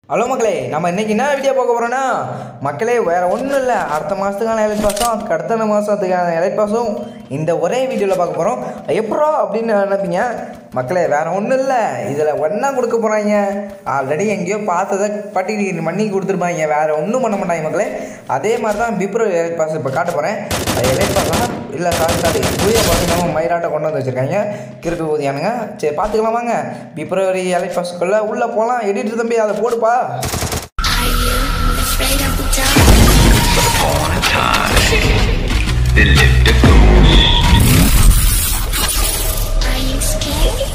Hello மக்களே நம்ம இன்னைக்கு என்ன வீடியோ பார்க்க போகிறோன்னா மக்களே வேறு ஒன்றும் இல்லை அடுத்த மாதத்துக்கான இலைட் பாஸும் அதுக்கு அடுத்த மாதத்துக்கான இலைட் பாஸும் இந்த ஒரே வீடியோவில் பார்க்க போகிறோம் எப்படா அப்படின்னு நினைப்பீங்க மக்களே வேறு ஒன்றும் இல்லை இதில் ஒன்றா கொடுக்க போகிறாங்க ஆல்ரெடி எங்கேயோ பார்த்ததை பட்டி பண்ணி கொடுத்துருப்பாங்க வேறு ஒன்றும் பண்ண மாட்டாங்க மக்களே அதே மாதிரி தான் பிப்ரவரி இலைட் பாஸ் இப்போ காட்ட போகிறேன் அது இலைட் பாஸா இல்லை சாரி சாரி புதிய பாஸ் நம்ம மயிராட்டை கொண்டு வந்து வச்சுருக்காங்க கிறுக்கு ஊதியானுங்க சரி பார்த்துக்கலாம் வாங்க பிப்ரவரி இலைட் பாஸுக்குள்ளே உள்ளே போகலாம் எடிட்டர் தம்பி அதை போடுப்பா Are you afraid of the dark? upon a time there lived a ghost. Are you scared?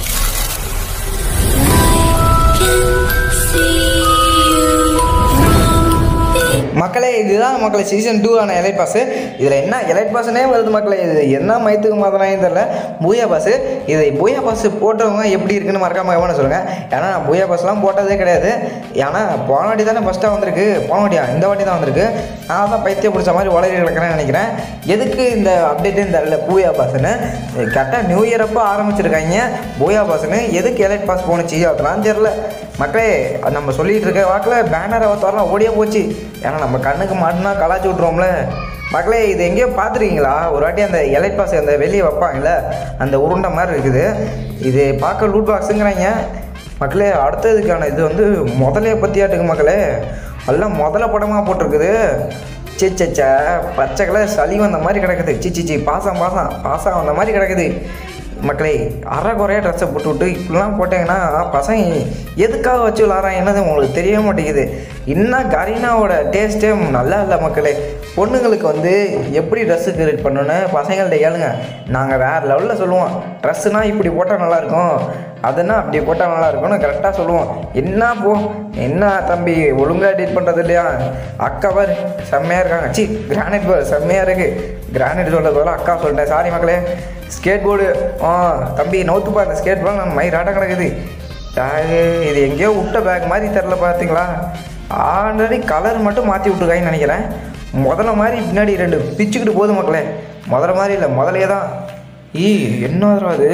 I can see you from big. மக்களே இதுதான் மக்களே சீசன் டூ ஆன எலைட் பாஸ் இதில் என்ன எலைட் பாஸ்னே வருது மக்களே இது என்ன மயத்துக்கு மாத்தினாங்க தெரில பூயா பாஸ் இது பூயா பாஸ் போட்டவங்க எப்படி இருக்குன்னு மறக்காம கவனம் சொல்லுங்கள் ஏன்னா நான் பூயா பாஸ்லாம் போட்டதே கிடையாது ஏன்னா போன வாட்டி தானே ஃபஸ்ட்டாக வந்திருக்கு போன வாட்டியா இந்த வாட்டி தான் வந்திருக்கு நான் தான் பைத்தியம் பிடிச்ச மாதிரி உலகி கிடக்கிறேன்னு நினைக்கிறேன் எதுக்கு இந்த அப்டேட்டுன்னு தெரில பூயா பாஸ்ன்னு கரெக்டாக நியூ இயர் அப்போ ஆரம்பிச்சிருக்காங்க பூயா பாஸ்ன்னு எதுக்கு எலைட் பாஸ் போணுச்சு அதெல்லாம் தெரில மக்களே அது நம்ம சொல்லிட்டு இருக்க வாக்கில் பேனர் அவத்தாரம் ஓடியே போச்சு ஏன்னா நம்ம கண்ணுக்கு மாட்டினா கலாச்சி விட்ருவோம்ல மக்களே இது எங்கேயோ பார்த்துருக்கீங்களா ஒரு வாட்டி அந்த எலைட் பாஸ் அந்த வெளியே வைப்பாங்கல்ல அந்த உருண்டை மாதிரி இருக்குது இது பார்க்க லூட் பாக்ஸுங்கிறாங்க மக்களே அடுத்ததுக்கான இது வந்து முதலைய பற்றியாட்டுக்கு மக்களே எல்லாம் முதல படமாக போட்டிருக்குது சிச்சச்சா பச்சை கலர் சளி வந்த மாதிரி கிடக்குது சிச்சிச்சி பாசம் பாசம் பாசம் வந்த மாதிரி கிடக்குது மக்களே அரை குறைய ட்ரெஸ்ஸை போட்டு விட்டு இப்படிலாம் போட்டீங்கன்னா பசங்க எதுக்காக வச்சு விளாட்றாங்கன்னு உங்களுக்கு தெரிய மாட்டேங்குது இன்னும் கரீனாவோட டேஸ்ட்டே நல்லா இல்லை மக்களே பொண்ணுங்களுக்கு வந்து எப்படி ட்ரெஸ்ஸு கிரியேட் பண்ணணுன்னு பசங்கள்ட்ட கேளுங்க நாங்கள் வேறு லெவலில் சொல்லுவோம் ட்ரெஸ்ஸுனால் இப்படி போட்டால் நல்லாயிருக்கும் அதுனா அப்படி போட்டால் நல்லா இருக்கும்னு கரெக்டாக சொல்லுவோம் என்ன போ என்ன தம்பி ஒழுங்காக எடிட் பண்ணுறது இல்லையா அக்கா பார் செம்மையாக இருக்காங்க சி கிரானைட் பார் செம்மையாக இருக்குது கிரானைட் சொல்கிறது போல அக்கா சொல்லிட்டேன் சாரி மக்களே ஸ்கேட் போர்டு ஆ தம்பி நோத்துப்பா அந்த ஸ்கேட் போர்டு நம்ம மயிராட்டம் கிடக்குது பேகு இது எங்கேயோ விட்ட பேக் மாதிரி தெரில பார்த்தீங்களா ஆல்ரெடி கலர் மட்டும் மாற்றி விட்டுருக்காங்கன்னு நினைக்கிறேன் முதல்ல மாதிரி பின்னாடி ரெண்டு பிச்சுக்கிட்டு போகுது மக்களே முதல்ல மாதிரி இல்லை முதலே தான் ஈ என்ன அது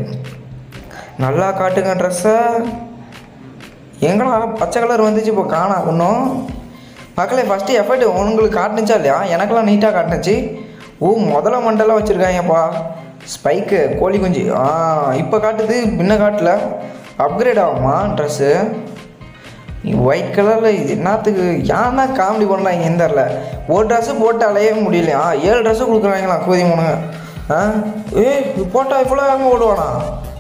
நல்லா காட்டுங்க ட்ரெஸ்ஸை எங்கடா பச்சை கலர் வந்துச்சு இப்போ காணா இன்னும் மக்களே ஃபஸ்ட்டு எஃபர்ட் உங்களுக்கு காட்டுனுச்சா இல்லையா எனக்கெல்லாம் நீட்டாக காட்டுனுச்சு ஓ முதல்ல மண்டெல்லாம் வச்சுருக்காங்கப்பா ஸ்பைக்கு கோழி குஞ்சு ஆ இப்போ காட்டுது முன்ன காட்டல அப்கிரேட் ஆகுமா ட்ரெஸ்ஸு ஒயிட் கலரில் இது என்னத்துக்கு ஏன் தான் காமெடி பண்ணுறாங்க தெரில ஒரு ட்ரெஸ்ஸு போட்டு அலையவே முடியலையா ஏழு ட்ரெஸ்ஸு கொடுக்குறாங்களா கோதி மூணுங்க ஆ ஏய் போட்டால் இவ்வளோ அங்கே ஓடுவானா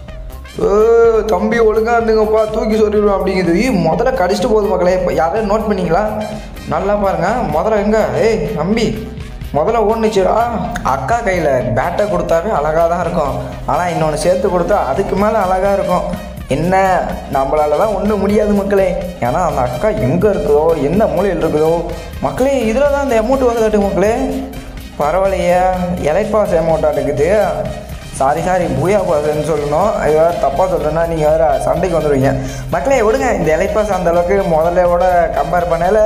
ஏ தம்பி ஒழுங்காக இருந்துங்கப்பா தூக்கி சொல்லிடுவேன் அப்படிங்குது ஈ முதல்ல கடிச்சிட்டு போகுது மக்களே இப்போ யாரையும் நோட் பண்ணீங்களா நல்லா பாருங்க முதல்ல எங்க ஏய் தம்பி முதல்ல ஓடுனுச்சுடா அக்கா கையில் பேட்டை கொடுத்தாவே அழகாக தான் இருக்கும் ஆனால் இன்னொன்று சேர்த்து கொடுத்தா அதுக்கு மேலே அழகாக இருக்கும் என்ன நம்மளால தான் ஒன்றும் முடியாது மக்களே ஏன்னா அந்த அக்கா எங்கே இருக்குதோ எந்த மூலையில் இருக்குதோ மக்களே இதில் தான் இந்த அமௌண்ட் வருதாட்டு மக்களே பரவாயில்லையே எலைப்பாஸ் அமௌண்ட்டாக இருக்குது சாரி சாரி பூயா பாஸ்ன்னு சொல்லணும் இது வேறு தப்பாக சொல்கிறேன்னா நீங்கள் வேறு சண்டைக்கு வந்துடுவீங்க மக்களே விடுங்க இந்த எலைப்பாஸ் அந்த அளவுக்கு முதல்ல கம்பேர் பண்ணல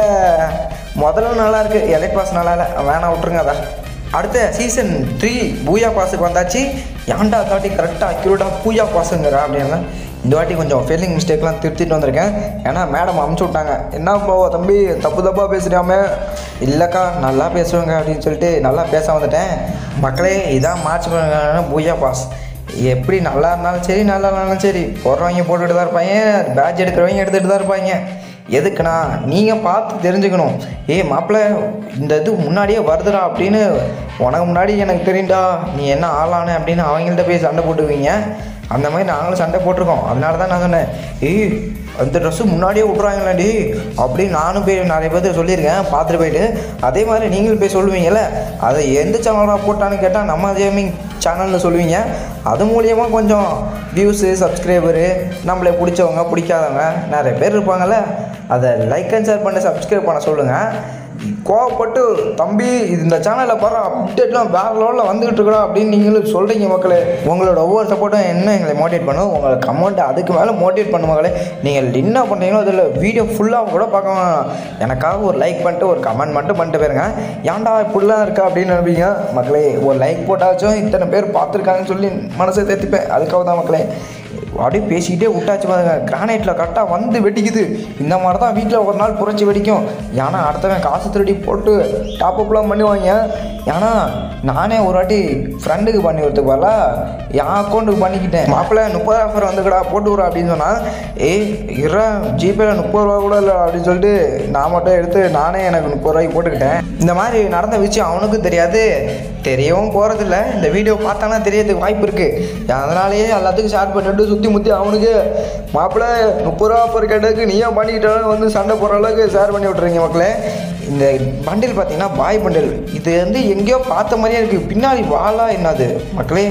முதல்ல நல்லா இருக்கு எலைப்பாஸ் நல்லா இல்லை வேணாம் விட்ருங்க அதான் அடுத்த சீசன் த்ரீ பூயா பாஸுக்கு வந்தாச்சு ஏன்டா தாட்டி கரெக்டாக அக்யூரேட்டாக பூயா பாஸுங்கிற அப்படின்னா இந்த வாட்டி கொஞ்சம் ஃபெயிலிங் மிஸ்டேக்லாம் திருத்திட்டு வந்திருக்கேன் ஏன்னா மேடம் அமுச்சு விட்டாங்க என்ன போவோ தம்பி தப்பு தப்பாக பேசுகிறாமே இல்லைக்கா நல்லா பேசுவேங்க அப்படின்னு சொல்லிட்டு நல்லா பேச வந்துட்டேன் மக்களே இதான் மார்ச் பூயா பாஸ் எப்படி நல்லா இருந்தாலும் சரி நல்லா இருந்தாலும் சரி போடுறவங்க போட்டுட்டு தான் இருப்பாங்க பேட்ச் எடுக்கிறவங்க எடுத்துகிட்டு தான் இருப்பாங்க எதுக்குண்ணா நீங்கள் பார்த்து தெரிஞ்சுக்கணும் ஏய் மாப்பிள்ளை இந்த இது முன்னாடியே வருதுடா அப்படின்னு உனக்கு முன்னாடி எனக்கு தெரியும்டா நீ என்ன ஆளானு அப்படின்னு அவங்கள்ட்ட போய் சண்டை போட்டுக்குவீங்க அந்த மாதிரி நாங்களும் சண்டை போட்டிருக்கோம் அதனால தான் நான் சொன்னேன் ஏய் அந்த ட்ரெஸ்ஸு முன்னாடியே விட்றாங்களாடி அப்படின்னு நானும் போய் நிறைய பேர்த்து சொல்லியிருக்கேன் பார்த்துட்டு போயிட்டு அதே மாதிரி நீங்களும் போய் சொல்லுவீங்கல்ல அதை எந்த சேனலாக போட்டான்னு கேட்டால் நம்ம கேமிங் சேனல்னு சொல்லுவீங்க அது மூலியமாக கொஞ்சம் வியூஸு சப்ஸ்கிரைபரு நம்மளை பிடிச்சவங்க பிடிக்காதவங்க நிறைய பேர் இருப்பாங்கள்ல அதை லைக் அண்ட் ஷேர் பண்ணி சப்ஸ்கிரைப் பண்ண சொல்லுங்கள் கோவப்பட்டு தம்பி இது இந்த சேனலில் பாரு அப்டேட்லாம் வேறு லெவலில் வந்துகிட்டு இருக்கா அப்படின்னு நீங்களும் சொல்கிறீங்க மக்களே உங்களோட ஒவ்வொரு சப்போர்ட்டும் என்ன எங்களை மோட்டிவேட் பண்ணும் உங்களை கமெண்ட் அதுக்கு மேலே மோட்டிவேட் பண்ண மக்களே நீங்கள் என்ன பண்ணுறீங்களோ அதில் வீடியோ ஃபுல்லாக கூட பார்க்க வேணாம். எனக்காக ஒரு லைக் பண்ணிட்டு ஒரு கமெண்ட் மட்டும் பண்ணிட்டு போயிருங்க ஏன்டா இப்படிலாம் இருக்கா அப்படின்னு நினைப்பீங்க மக்களே ஒரு லைக் போட்டாச்சும் இத்தனை பேர் பார்த்துருக்காங்கன்னு சொல்லி மனசை தேத்திப்பேன் அதுக்காக தான் மக்களே அப்படியே பேசிக்கிட்டே விட்டாச்சு பாருங்க கிரானைட்டில் கரெக்டாக வந்து வெடிக்குது இந்த மாதிரி தான் வீட்டில் ஒரு நாள் புரட்சி வெடிக்கும் ஏன்னா அடுத்தவன் காசு திருடி போட்டு டாப் அப்லாம் பண்ணுவாங்க ஏன்னா நானே ஒரு வாட்டி ஃப்ரெண்டுக்கு பண்ணி கொடுத்து போல என் அக்கௌண்ட்டுக்கு பண்ணிக்கிட்டேன் மாப்பிள்ளை முப்பது ஆஃபர் வந்துக்கடா போட்டு விட்றா அப்படின்னு சொன்னால் ஏய் இரா ஜிபேல முப்பது ரூபா கூட இல்லை அப்படின்னு சொல்லிட்டு நான் மட்டும் எடுத்து நானே எனக்கு முப்பது ரூபாய்க்கு போட்டுக்கிட்டேன் இந்த மாதிரி நடந்த விஷயம் அவனுக்கும் தெரியாது தெரியவும் போகிறதில்ல இந்த வீடியோ பார்த்தானா தெரியறதுக்கு வாய்ப்பு இருக்குது அதனாலேயே எல்லாத்துக்கும் ஷேர் பண்ணிட்டு சுற்றி முற்றி அவனுக்கு மாப்பிள்ளை முப்பது ரூபா ஆஃபர் கேட்டதுக்கு நீயே பண்ணிக்கிட்டாலும் வந்து சண்டை போடுற அளவுக்கு ஷேர் பண்ணி விட்றீங்க மக்களே இந்த பண்டில் பார்த்தீங்கன்னா பாய் பண்டில் இது வந்து எங்கேயோ பார்த்த மாதிரியே இருக்குது பின்னாடி வாலா என்னது மக்களே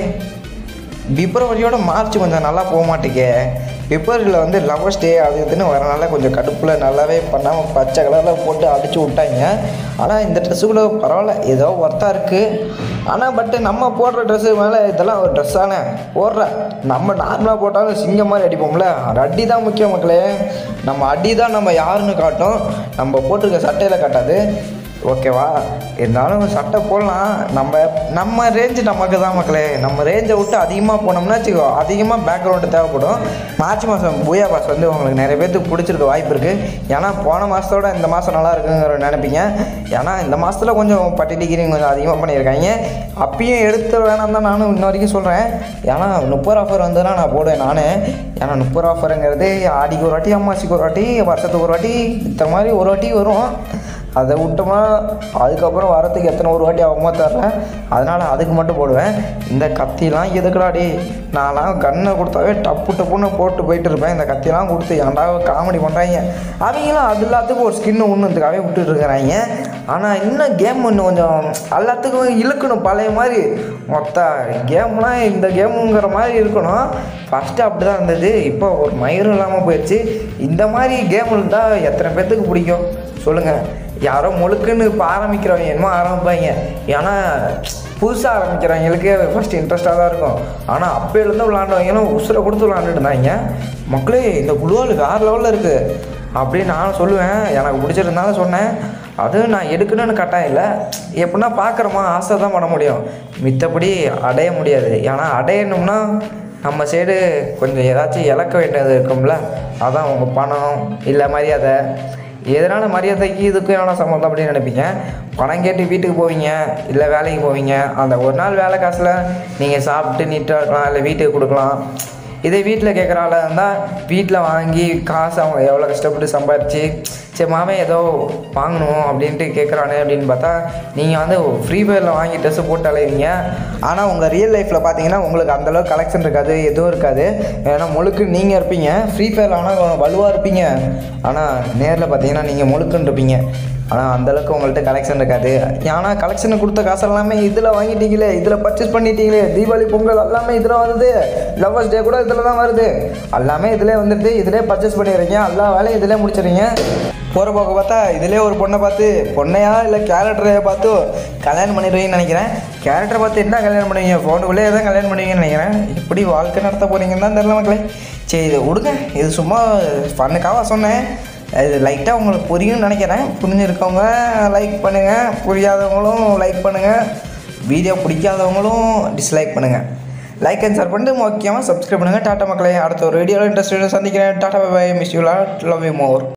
பிப்ரவரியோட மார்ச் கொஞ்சம் நல்லா போக மாட்டேங்க பிப்ரவரியில் வந்து லவர்ஸ் டே அது இதுன்னு வரனால கொஞ்சம் கடுப்பில் நல்லாவே பண்ணாமல் பச்சை கலரில் போட்டு அடிச்சு விட்டாங்க ஆனால் இந்த ட்ரெஸ்ஸுக்குள்ள பரவாயில்ல ஏதோ ஒர்த்தாக இருக்குது ஆனால் பட்டு நம்ம போடுற ட்ரெஸ்ஸு மேலே இதெல்லாம் ஒரு ட்ரெஸ் தானே போடுற நம்ம நார்மலாக போட்டாலும் சிங்கம் மாதிரி அடிப்போம்ல அது அடி தான் முக்கியம் மக்களே நம்ம அடி தான் நம்ம யாருன்னு காட்டும் நம்ம போட்டிருக்க சட்டையில் காட்டாது ஓகேவா இருந்தாலும் சட்டை போடலாம் நம்ம நம்ம ரேஞ்சு நமக்கு தான் மக்களே நம்ம ரேஞ்சை விட்டு அதிகமாக போனோம்னா வச்சுக்கோ அதிகமாக பேக்ரவுண்டு தேவைப்படும் மார்ச் மாதம் பூயா பாஸ் வந்து உங்களுக்கு நிறைய பேர்த்துக்கு பிடிச்சிருக்க வாய்ப்பு இருக்குது ஏன்னா போன மாதத்தோட இந்த மாதம் நல்லா இருக்குங்கிற நினைப்பீங்க ஏன்னா இந்த மாதத்தில் கொஞ்சம் பட்டி டிகிரி கொஞ்சம் அதிகமாக பண்ணியிருக்காங்க அப்பயும் எடுத்து வேணாம் தான் நானும் இன்ன வரைக்கும் சொல்கிறேன் ஏன்னா முப்பது ஆஃபர் வந்ததுன்னா நான் போடுவேன் நானே ஏன்னா முப்பது ஆஃபருங்கிறது ஆடிக்கு ஒரு வாட்டி அம்மாசிக்கு ஒரு வாட்டி வருஷத்துக்கு ஒரு வாட்டி இத்தனை மாதிரி ஒரு வாட்டி வரும் அதை விட்டோமா அதுக்கப்புறம் வரத்துக்கு எத்தனை ஒரு வாட்டி ஆகுமோ தர்றேன் அதனால் அதுக்கு மட்டும் போடுவேன் இந்த கத்திலாம் எதுக்குடா டே நான்லாம் கண்ணை கொடுத்தாவே டப்பு டப்புன்னு போட்டு போயிட்டு இருப்பேன் இந்த கத்திலாம் கொடுத்து ஏன்டா காமெடி பண்ணுறாங்க அவங்களும் அது எல்லாத்துக்கும் ஒரு ஸ்கின்னு ஒன்றுத்துக்காகவே விட்டுட்டு இருக்கிறாங்க ஆனால் இன்னும் கேம் இன்னும் கொஞ்சம் எல்லாத்துக்கும் இழுக்கணும் பழைய மாதிரி மொத்த கேம்லாம் இந்த கேமுங்கிற மாதிரி இருக்கணும் ஃபஸ்ட்டு அப்படி தான் இருந்தது இப்போ ஒரு மயிரும் இல்லாமல் போயிடுச்சு இந்த மாதிரி கேம் இருந்தால் எத்தனை பேர்த்துக்கு பிடிக்கும் சொல்லுங்கள் யாரோ முழுக்குன்னு இப்போ ஆரம்பிக்கிறவங்க என்னமோ ஆரம்பிப்பாங்க ஏன்னா புதுசாக ஆரம்பிக்கிறவங்களுக்கு ஃபஸ்ட்டு இன்ட்ரெஸ்ட்டாக தான் இருக்கும் ஆனால் அப்போலேருந்து விளாண்டவங்களும் உசுரை கொடுத்து விளாண்டுட்டு இருந்தாங்க மக்களே இந்த குழுவால் வேறு லெவலில் இருக்குது அப்படின்னு நான் சொல்லுவேன் எனக்கு பிடிச்சிருந்தாலும் சொன்னேன் அதுவும் நான் எடுக்கணும்னு கட்டாயம் இல்லை எப்படின்னா பார்க்குறோமா ஆசை தான் பண்ண முடியும் மித்தபடி அடைய முடியாது ஏன்னா அடையணும்னா நம்ம சைடு கொஞ்சம் ஏதாச்சும் இழக்க வேண்டியது இருக்கும்ல அதான் உங்கள் பணம் இல்லை மரியாதை எதனால் மரியாதைக்கு இதுக்கும் எவ்வளோ சம்மந்தம் அப்படின்னு நினைப்பீங்க பணம் கேட்டு வீட்டுக்கு போவீங்க இல்லை வேலைக்கு போவீங்க அந்த ஒரு நாள் வேலை காசில் நீங்கள் சாப்பிட்டு நீட்டாக இருக்கலாம் இல்லை வீட்டுக்கு கொடுக்கலாம் இதே வீட்டில் கேட்குற ஆளாக இருந்தால் வீட்டில் வாங்கி காசு அவங்க எவ்வளோ கஷ்டப்பட்டு சம்பாரிச்சு சரி மாமன் ஏதோ வாங்கணும் அப்படின்ட்டு கேட்குறானே அப்படின்னு பார்த்தா நீங்கள் வந்து ஃப்ரீ ஃபயரில் வாங்கி ட்ரெஸ்ஸு போட்டு அலைவீங்க ஆனால் உங்கள் ரியல் லைஃப்பில் பார்த்தீங்கன்னா உங்களுக்கு அந்தளவுக்கு கலெக்ஷன் இருக்காது எதுவும் இருக்காது ஏன்னா முழுக்கு நீங்கள் இருப்பீங்க ஃப்ரீ ஃபயரில் ஆனால் வலுவாக இருப்பீங்க ஆனால் நேரில் பார்த்தீங்கன்னா நீங்கள் முழுக்குன்னு இருப்பீங்க ஆனால் அந்தளவுக்கு உங்கள்கிட்ட கலெக்ஷன் இருக்காது ஏன்னா கலெக்ஷன் கொடுத்த காசு எல்லாமே இதில் வாங்கிட்டீங்களே இதில் பர்ச்சேஸ் பண்ணிட்டீங்களே தீபாவளி பொங்கல் எல்லாமே இதில் வருது லவ்வர்ஸ் டே கூட இதில் தான் வருது எல்லாமே இதிலே வந்துடுது இதிலே பர்ச்சேஸ் பண்ணிடுறீங்க எல்லா வேலையும் இதிலே முடிச்சிடுறீங்க போகிற போக பார்த்தா இதிலே ஒரு பொண்ணை பார்த்து பொண்ணையா இல்லை கேரக்டரையை பார்த்து கல்யாணம் பண்ணிடுவீங்கன்னு நினைக்கிறேன் கேரக்டரை பார்த்து என்ன கல்யாணம் பண்ணுவீங்க ஃபோனுக்குள்ளே தான் கல்யாணம் பண்ணுவீங்கன்னு நினைக்கிறேன் எப்படி வாழ்க்கை நடத்த போகிறீங்கன்னு தான் தெரியல மக்களே சரி இதை விடுங்க இது சும்மா ஃபண்ணுக்காக சொன்னேன் இது லைட்டாக உங்களுக்கு புரியும்னு நினைக்கிறேன் புரிஞ்சிருக்கவங்க லைக் பண்ணுங்கள் புரியாதவங்களும் லைக் பண்ணுங்கள் வீடியோ பிடிக்காதவங்களும் டிஸ்லைக் பண்ணுங்கள் லைக் அண்ட் ஷேர் பண்ணிட்டு முக்கியமாக சப்ஸ்கிரைப் பண்ணுங்கள் டாட்டா மக்களே அடுத்த ஒரு வீடியோவில் இன்ட்ரெஸ்ட் சந்திக்கிறேன் tata bye miss you lot love you more